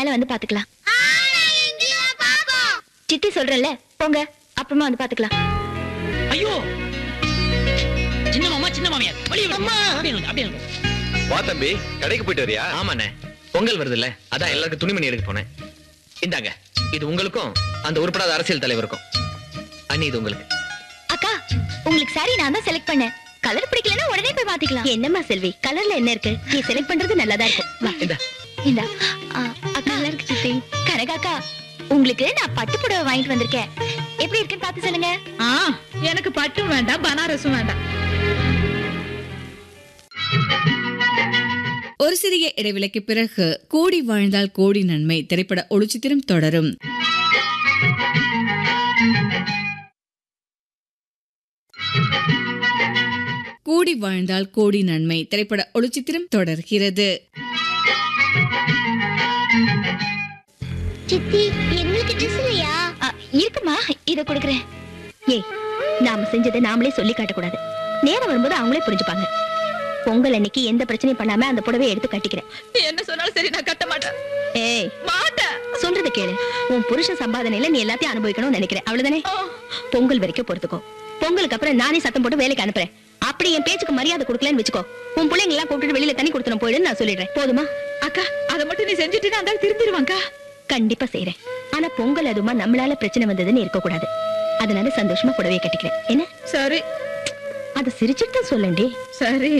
மேல வந்து பாத்துக்கலாம் சித்தி சொல்றேன்ல போங்க அப்புறமா வந்து பாத்துக்கலாம் ஐயோ சின்ன மாமா சின்ன மாமியார் வெளிய விடு. அப்படியே நில்லு, அப்படியே நில்லு. வா தம்பி கடைக்கு போயிட்டு வரியா ஆமாண்ணே பொங்கல் வருதுல்ல அதான் எல்லாருக்கும் துணிமணி எடுக்க போனேன் இந்தாங்க இது உங்களுக்கும் அந்த உருப்படாத அரசியல் தலைவருக்கும் அண்ணி இது உங்களுக்கு அக்கா உங்களுக்கு சாரி நான் தான் செலக்ட் பண்ணேன் கலர் பிடிக்கலன்னா உடனே போய் மாத்திக்கலாம் என்னம்மா செல்வி கலர்ல என்ன இருக்கு நீ செலக்ட் பண்றது நல்லதா இருக்கும் வா இந்தா இந்தா ஆ, அக்கா நல்லா இருக்கு சித்தி கனகாக்கா உங்களுக்கு நான் பட்டு புடவை வாங்கிட்டு வந்திருக்கேன் எப்படி இருக்குன்னு பார்த்து சொல்லுங்க ஆ எனக்கு பட்டும் வேண்டாம் பனாரசும் வேண்டாம் ஒரு சிறிய இடைவெளிக்கு பிறகு கோடி வாழ்ந்தால் கோடி நன்மை திரைப்பட ஒளிச்சித்திரம் தொடரும் கோடி வாழ்ந்தால் கோடி நன்மை திரைப்பட ஒளிச்சித்திரம் தொடர்கிறது சித்தி எங்களுக்கு ட்ரெஸ் இல்லையா இருக்குமா இத கொடுக்குறேன் ஏய் நாம செஞ்சதை நாமளே சொல்லி காட்டக்கூடாது நேரம் வரும்போது அவங்களே புரிஞ்சுப்பாங்க பொங்கல் அன்னைக்கு எந்த பிரச்சனையும் பண்ணாம அந்த புடவை எடுத்து கட்டிக்கிறேன் நீ என்ன சொன்னாலும் சரி நான் கட்ட மாட்டேன் ஏய் மாட்டேன் சொல்றத கேளு உன் புருஷன் சம்பாதனையில நீ எல்லாத்தையும் அனுபவிக்கணும்னு நினைக்கிறேன் அவ்வளவுதானே பொங்கல் வரைக்கும் பொறுத்துக்கோ பொங்கலுக்கு அப்புறம் நானே சத்தம் போட்டு வேலைக்கு அனுப்புறேன் அப்படி என் பேச்சுக்கு மரியாதை கொடுக்கலன்னு வச்சுக்கோ உன் பிள்ளைங்க எல்லாம் கூப்பிட்டு வெளியில தண்ணி கொடுத்துன போயிடுன்னு நான் சொல்லிடுறேன் போதுமா அக்கா அதை மட்டும் நீ செஞ்சுட்டு அந்த திருந்திருவாங்கக்கா கண்டிப்பா செய்யறேன் ஆனா பொங்கல் அதுமா நம்மளால பிரச்சனை வந்ததுன்னு இருக்க கூடாது அதனால சந்தோஷமா புடவைய கட்டிக்கிறேன் என்ன சரி அத சிரிச்சுட்டு தான் சொல்லண்டி சரி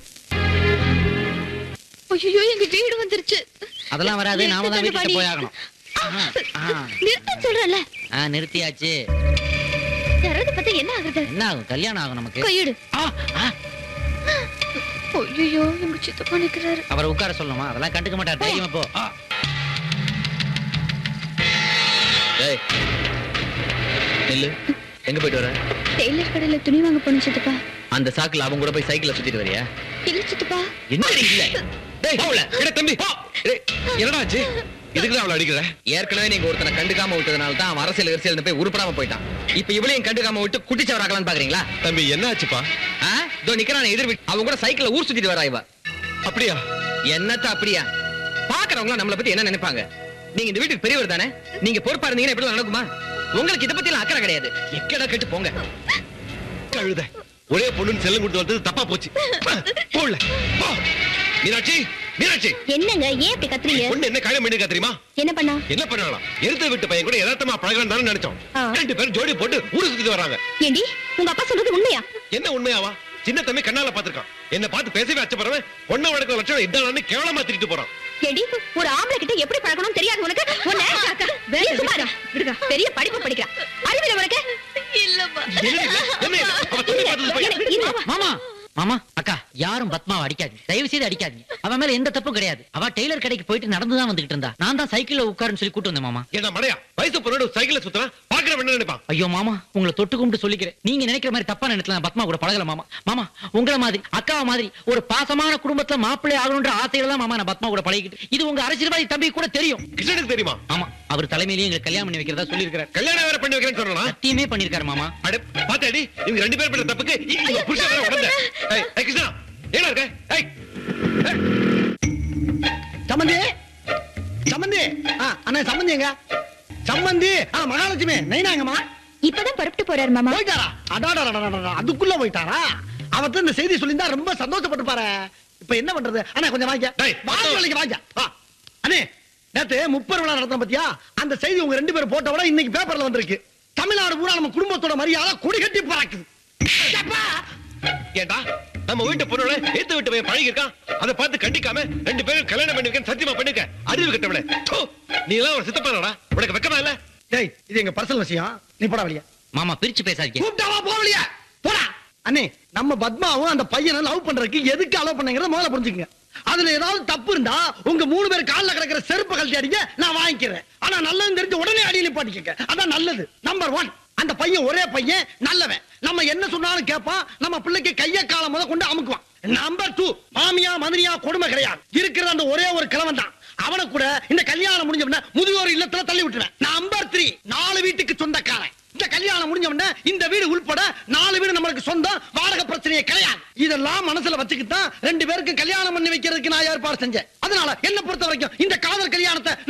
ஐயோ எங்க வீடு வந்துருச்சு அதெல்லாம் வராது நாம தான் வீட்டுக்கு போய் ஆகணும் நிறுத்த சொல்றல ஆ நிறுத்தியாச்சு யாராவது பார்த்தா என்ன ஆகுறது என்ன ஆகும் கல்யாணம் ஆகும் நமக்கு கையிடு ஆ, ஆ, ஐயோ எங்க சித்தப்பா நிக்கிறாரு அவரை உட்கார சொல்லணுமா அதெல்லாம் கண்டுக்க மாட்டார் தைரியமா போ ஆ, ஏய் நில்லு எங்க போயிட்டு வர டெய்லர் கடையில துணி வாங்க போன சித்தப்பா அந்த சாக்குல அவங்க கூட போய் சைக்கிள்ல சுத்திட்டு வரியா இல்ல சித்தப்பா என்ன இல்ல டேய் போல எட தம்பி டேய், என்னடா ஆச்சு இதுக்கு அவளை அடிக்கிற ஏற்கனவே நீங்க ஒருத்தனை கண்டுக்காம விட்டதுனால தான் அவன் அரசியல் அரசியல் போய் உருப்படாம போயிட்டான் இப்ப இவளையும் கண்டுக்காம விட்டு குட்டிச்சவராக்கலாம்னு பாக்குறீங்களா தம்பி என்ன ஆச்சுப்பா ஆ? இதோ நிக்கிறான் எதிர் வீட்டு அவங்க கூட சைக்கிள்ல ஊர் சுத்திட்டு வரா இவ அப்படியா என்னத்த அப்படியா பாக்குறவங்க நம்மள பத்தி என்ன நினைப்பாங்க நீங்க இந்த வீட்டுக்கு பெரியவர் தானே நீங்க பொறுப்பா இருந்தீங்கன்னா இப்படி நடக்குமா உங்களுக்கு இத பத்தி எல்லாம் அக்கறை கிடையாது எக்கடா கேட்டு போங்க கழுத ஒரே பொண்ணுன்னு செல்லம் கொடுத்து வந்தது தப்பா போச்சு போடல போ மீனாட்சி மீனாட்சி என்னங்க ஏன் இப்படி கத்துறீங்க பொண்ணு என்ன கல்யாணம் பண்ணிருக்கா தெரியுமா என்ன பண்ணா என்ன பண்ணலாம் எடுத்து விட்டு பையன் கூட யதார்த்தமா பழகலாம் தானே நினைச்சோம் ஆ. ரெண்டு பேரும் ஜோடி போட்டு ஊரு சுத்திட்டு வராங்க ஏண்டி உங்க அப்பா சொல்றது உண்மையா என்ன உண்மையாவா சின்ன தம்பி கண்ணால பாத்திருக்கான் என்ன பார்த்து பேசவே அச்சப்படுறவன் பொண்ணை வழக்க லட்சணம் இதானு கேவலமா திட்டிட்டு போறான் ஏண்டி ஒரு ஆம்பளை கிட்ட எப்படி பழக்கணும் தெரியாது உனக்கு உன்னை நீ சும்மா இரு. பெரிய படிப்பு படிக்கிறான் அறிவில உனக்கு இல்லம்மா என்ன இது? என்ன இது? அவ துணி பார்த்தது பையன். இல்ல, இல்ல. மாமா மாமா அக்கா யாரும் பத்மாவை அடிக்காதீங்க தயவு செய்து அடிக்காதீங்க அவன் மேல எந்த தப்பும் கிடையாது அவ டெய்லர் கடைக்கு போயிட்டு நடந்து தான் வந்துகிட்டு இருந்தா நான் தான் சைக்கிள்ல உட்காருன்னு சொல்லி கூட்டு வந்தேன் மாமா என்ன மடையா வயசு பொண்ணோட சைக்கிள்ல சுத்தனா பாக்குறவன் என்ன நினைப்பான் ஐயோ மாமா உங்களை தொட்டு கும்பிட்டு சொல்லிக்கிறேன் நீங்க நினைக்கிற மாதிரி தப்பா நினைச்சல நான் பத்மா கூட பழகல மாமா மாமா உங்கள மாதிரி அக்காவை மாதிரி ஒரு பாசமான குடும்பத்துல மாப்பிள்ளை ஆகணுன்ற ஆசையில தான் மாமா நான் பத்மா கூட பழகிட்டு இது உங்க அரசியல்வாதி தம்பி கூட தெரியும் கிருஷ்ணனுக்கு தெரியுமா ஆமா அவர் தலைமையிலேயே எங்களுக்கு கல்யாணம் பண்ணி வைக்கிறதா சொல்லியிருக்காரு கல்யாணம் வேற பண்ணி வைக்கிறேன்னு சொன்னா சத்தியமே பண்ணிருக்காரு மாமா அட பாத்தாடி இவங்க ரெண்டு பேர் பண்ண தப்புக்கு இவங்க புருஷன் வேற உடந்த ஏய் ஏய், கிருஷ்ணா ஏடா இருக்க ஏய் சம்மந்தி சம்மந்தி ஆ அண்ணா சம்மந்தி எங்க சம்மந்தி ஆ மகாலட்சுமி நைனாங்கம்மா இப்பதான் புறப்பட்டு போறாரு மாமா போயிட்டாரா அடாடா அதுக்குள்ள போயிட்டாரா அவர்ட்ட இந்த செய்தி சொல்லியிருந்தா ரொம்ப சந்தோஷப்பட்டு பாரு இப்ப என்ன பண்றது அண்ணா கொஞ்சம் வாங்க டேய், வாங்க வேலைக்கு வாங்க வா அண்ணே நேத்து முப்பது விழா நடத்தணும் பாத்தியா அந்த செய்தி உங்க ரெண்டு பேரும் போட்ட விட இன்னைக்கு பேப்பர்ல வந்திருக்கு தமிழ்நாடு பூரா நம்ம குடும்பத்தோட மரியாதை கொடி கட்டி பறக்குது அப்பா! ஏண்டா நம்ம வீட்டு பொண்ணோட ஏத்து விட்டு போய் பழகி இருக்கான் அதை பார்த்து கண்டிக்காம ரெண்டு பேரும் கல்யாணம் பண்ணி வைக்கன்னு சத்தியமா பண்ணிருக்க அறிவு கட்டவளே தூ, நீ எல்லாம் ஒரு சித்தப்பானடா உனக்கு வெக்கமா இல்ல டேய் இது எங்க பர்சனல் விஷயம் நீ போடா வெளிய மாமா பிரிச்சு பேசாதீங்க கூப்பிட்டாவா போக வெளிய போடா அண்ணே நம்ம பத்மாவும் அந்த பையனை லவ் பண்றதுக்கு எதுக்கு அலோவ் பண்ணங்கிறத முதல்ல புரிஞ்சுக்கங்க அதுல ஏதாவது தப்பு இருந்தா உங்க மூணு பேர் கால்ல கிடக்கிற செருப்பு கழட்டி அடிங்க நான் வாங்கிக்கிறேன் ஆனா நல்லது தெரிஞ்சு உடனே அடி நிப்பாட்டிக்கங்க அதான் நல்லது நம்பர் ஒன் அந்த பையன் ஒரே பையன் நல்லவன் நம்ம என்ன சொன்னாலும் கேட்பான் நம்ம பிள்ளைக்கு கைய கால முத கொண்டு அமுக்குவான் நம்பர் டூ மாமியா மதுரியா கொடுமை கிடையாது இருக்கிற அந்த ஒரே ஒரு கிழவன் தான் அவனை கூட இந்த கல்யாணம் முடிஞ்ச உடனே முதியோர் இல்லத்துல தள்ளி விட்டுருவேன் நம்பர் த்ரீ நாலு வீட்டுக்கு சொந்தக்காரன் இந்த கல்யாணம் முடிஞ்ச உடனே இந்த வீடு உள்பட நாலு வீடு நம்மளுக்கு சொந்தம் வாடகை பிரச்சனையே கிடையாது இதெல்லாம் மனசுல வச்சுக்கிட்டு தான் ரெண்டு பேருக்கு கல்யாணம் பண்ணி வைக்கிறதுக்கு நான் ஏற்பாடு செஞ்சேன் அதனால என்ன பொறுத்த வரைக்கும் இந்த காதல் கல்யாணத்தை